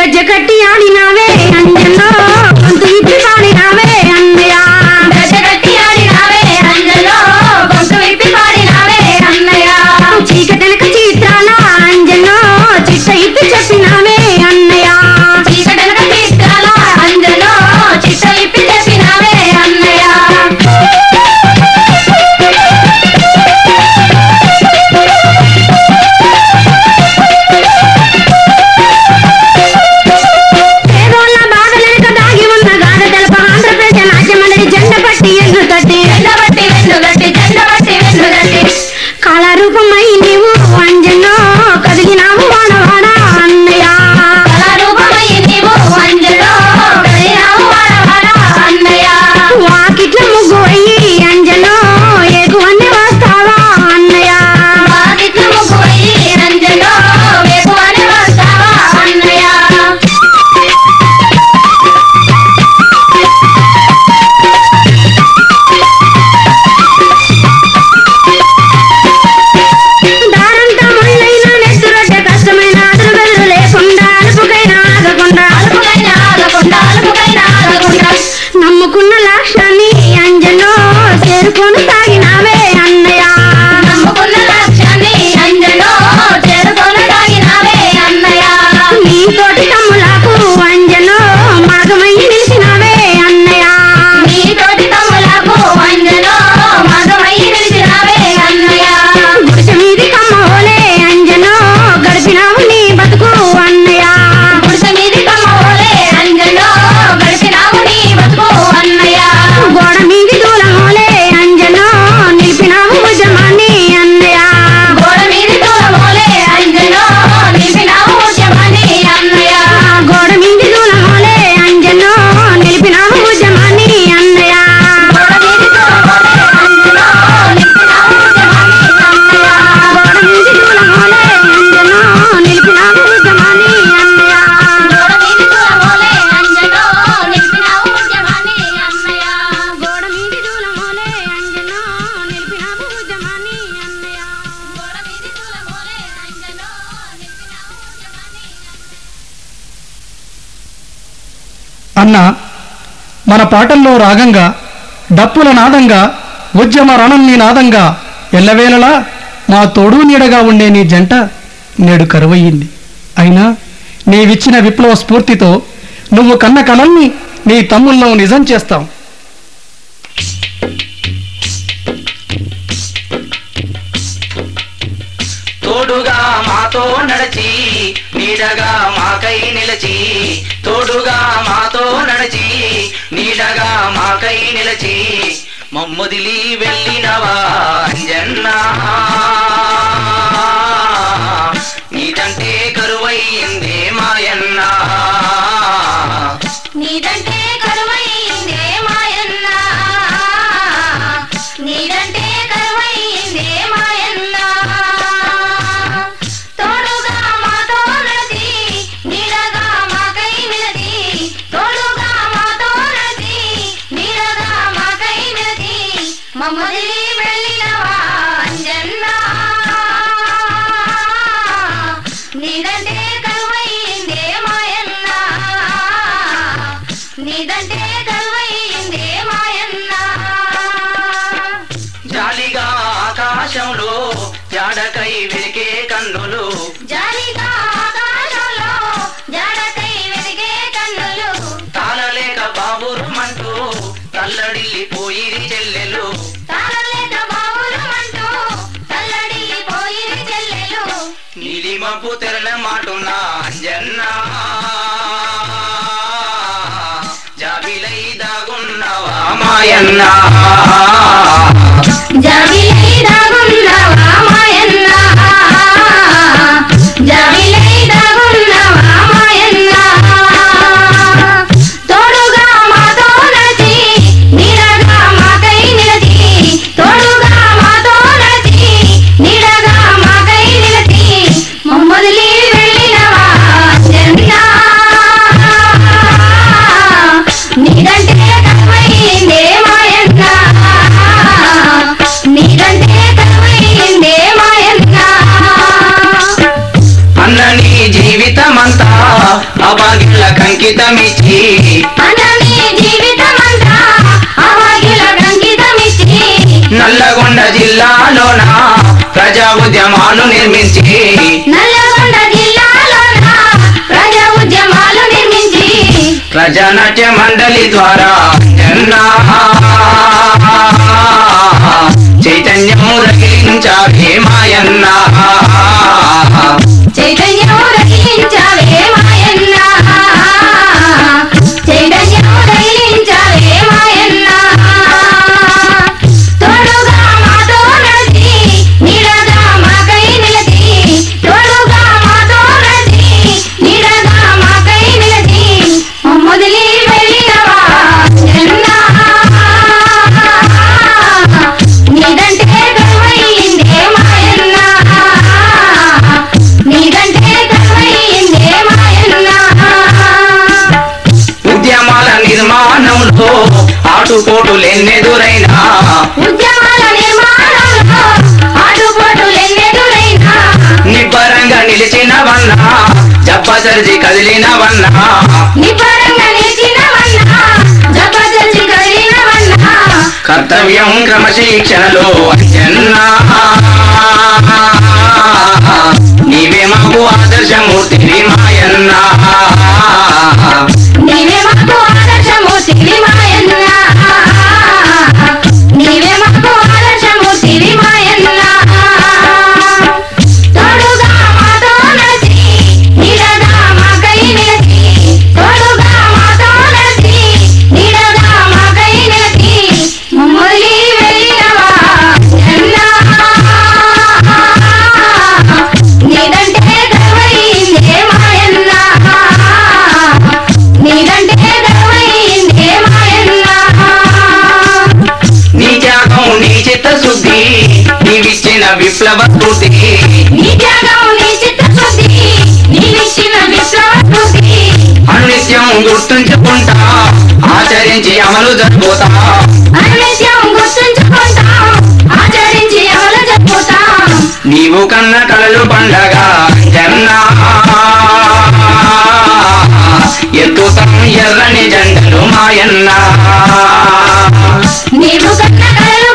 గజ్జ కట్టి ఆడినావే అంజల్లో గొంతు ఇప్పి పాడినావే అన్నయ్య గజగట్టి ఆడినావే అంజలో గొంతు విప్పి పాడినావే అన్నయ్య చీకటెనక చిత్రాల అంజల్లో చిట్ట ఇప్పి చెప్పినావే అన్నయ్య చీకటనక చిత్రాల అంజలో చిట్ట విప్పి చెప్పినావే అన్నయ్య పేదోళ్ళ బాధలెనక దాగి ఉన్న గాథ తెలప ఆంధ్రప్రదేశ్ నాట్య మండలి జెండ పట్టి ఎన్ను తట్టి జెండబట్టి వెన్నుగట్టి జెండబట్టి వెన్నుగట్టి కళారూపమై నీవు అంజల్లో కదిలినావు వాడవాడ అన్నయ్య కళారూపమై నీవు అంజలో కదిలినావు వాడవాడ అన్నయ్య వాకిట్ల ముగ్గు అయ్యి అంజలో ఎగువన్నీ వస్తావా అన్నయ్య వాకిట్ల ముగ్గు అయ్యి అంజలో వేకువని వస్తావా అన్నయ్య దారంతా ముళ్ళైన నెత్తురొడ్డ కష్టమైన అదురు బెదురు లేకుండా అలుపుకైనా ఆగకుండా అలుపుకైనా ఆగకుండా అలుపుకైనా ఆగకుండా నమ్ముకున్న లక్ష్యాన్ని అంజలో చేరుకొని సాగినావే అన్నయ్య నమ్ముకున్న లక్ష్యాన్ని అంజలో చేరుకొనసాగినావే అన్నయ్య నీ తోటి తమ్ములకు అంజలో మార్గమై నిలిచినావే అన్నయ్య నీ తోటి తమ్ములకు అంజలో మగమై నిలిచినావే అన్నయ్య గుడిసె మీది కమ్మోలే అంజలో గడిపినావు నీ బతుకు అన్నయ్య గుడిసె మీది కమ్మోలే అంజలో గడిపినావు నీ బతుకు అన్నయ్య గోడ మీది దూలమోలే అంజలో నిలిపినావు ఉద్యమాన్ని అన్నయ్య గోడ మీది దూరమోలే అంజలో నిలిపినావు ఉద్యమాన్ని అన్నయ్య గోడ మీది దూలమోలే అంజలో నిలిపినావు ఉద్యమాన్ని అన్నయ్య గోడ మీది దూరమోలే అంజలో నిలిపినావు ఉద్యమాన్ని అన్నయ్య గోడ మీది దూలమోలే అంజలో నిలిపినావు ఉద్యమాన్ని అన్నయ్య గోడ మీది దూరమోలే అంజలో నిలిపినావు ఉద్యమాన్ని అన్నయ్య గోడ మీది దూలమోలే అంజలో నిలిపినావు ఉద్యమాన్ని అన్నయ్య గోడ మీది దూరమోలే అంజలో నిలిపినావు ఉద్యమాన్ని అన్న మన పాటల్లో రాగంగా డప్పుల నాదంగా ఉద్యమ రణం నీ నాదంగా ఎల్లవేళలా మా తోడు నీడగా ఉండే నీ జంట నేడు కరువయ్యింది అయినా నీవిచ్చిన విప్లవ స్ఫూర్తితో నువ్వు కన్న కలల్ని నీ తమ్ముల్లో నిజం చేస్తాం తోడుగా మాతో నడచి నీడగా మాకై నిలచి తోడుగా మాతో నడచి నీడగా మాకై నిలచి మమ్మొదిలి వెళ్ళినవా అంజన్నా నీదంటే కరువయ్యిందే మాయన్నా నీదంటే కరువైందే మాయన్న నీదంటే కరువైందే మాయన్న తోడుగా మాతో నడిచి నీడగా మాకై నిలచి తోడుగా మాతో నడిచి నీడగా మాకై నిలచి మమ్మదిలి వెళ్ళినవా అంజన్నా నీదంటే కరువైందే మాయన్న నీదంటే కరువైందే మాయన్న జాలిగా ఆకాశంలో జాడకై వెలికే కన్నులు జాలిగా ఆకాశంలో జాడకై వెలిగే కన్నులు తాళలేక బాబురుమంటూ తల్లడిల్లిపోయిరి చెల్లెలు తాళలేక బావులమంటూ తల్లడిల్లిపోయి చెల్లెలు నీలిమపు తెరల మాటున అంజన్నా జాబిలై దాగున్నవా మాయన్నా జాబిలై దాగున్నవా మాయన్న జాబిలై దాగున్నవా మాయన్న తోడుగా మాతో నడిచి నీడగా మాకై నిలచి తోడుగా మాతో నడిచి నీడగా మాకై నిలచి మమ్మల్ని వెళ్ళినవా జన్నా నీదంటే కరువైందే మాయన్న నీదంటే కరువై కంకితమిచ్చి అన్నని జీవితమంతా అభాగ్యులకు అంకితమిచ్చి నల్లగొండ జిల్లాలోన ప్రజా ఉద్యమాలు నిర్మించి నల్లగొండ జిల్లాలోన ప్రజా ఉద్యమాలు నిర్మించి ప్రజానాట్య మండలి ద్వారా జన్నా చైతన్యము రగిలించావే మాయన్న చైతన్యం రగిలించావే మాయన్న చైతన్యం రగిలించావే మాయన్న తోడుగా మాతో నడిచి నీడగా మాకై నిలచి తోడుగా మాతో నడిచి నీడగా మాకై నిలచి మొదలి వెళ్ళినవా జన్నా నీదంటే కరువయిందే మాయన్న నీదంటే కరువయిందే మాయన్న ఉద్యమాల నిర్మాణంలో ఆటుపోటులెన్నెదురైనా ఉద్యమాల నిర్మాణంలో ఆటుపోటులెన్నెదురైనా నిబ్బరంగా నిలిచినవన్నా జబ్బసరిచి కదిలినవన్నా నిపరంగా నిలిచినవన్నా జబర్దస్తి కలిగినవన్నా కర్తవ్యం క్రమశిక్షణలో అన్నా నీవే మాకు ఆదర్శమూర్తి మాయన్నా నీవే మాకు ఆదర్శమూర్తివి మాయన్న నీవే మాకు ఆదర్శమూర్తివి మాయన్న తోడుగా మాతో నడిచి నీడగా మాకై నిలచి తోడుగా మాతో నడిచి నీడగా మాకై నిలచి మమ్మల్ని వెళ్ళినవా జన్నా నీదంటే గర్వయిందే మాయన్న నీదంటే గర్వయిందే మాయన్న నీ త్యాగం నీ చిత్తశుద్ధి నీవిచ్చిన విప్లవ స్ఫూర్తి నీ త్యాగం నీ చిత్తశుద్ధి నీవిచ్చిన విశ్వాసృతి అనునిత్యం గుర్తుంచుకుంటా ఆచరించి అమలు జరుపుతా అనిత్యం గుర్తుంచుకుంటాం ఆచరించి అమలు చెప్పుతాం నీవు కన్న కలలు పండగ జన్నా ఎత్తుతాం ఎర్రని జెండలు మాయన్నా నీవు కన్న కలలు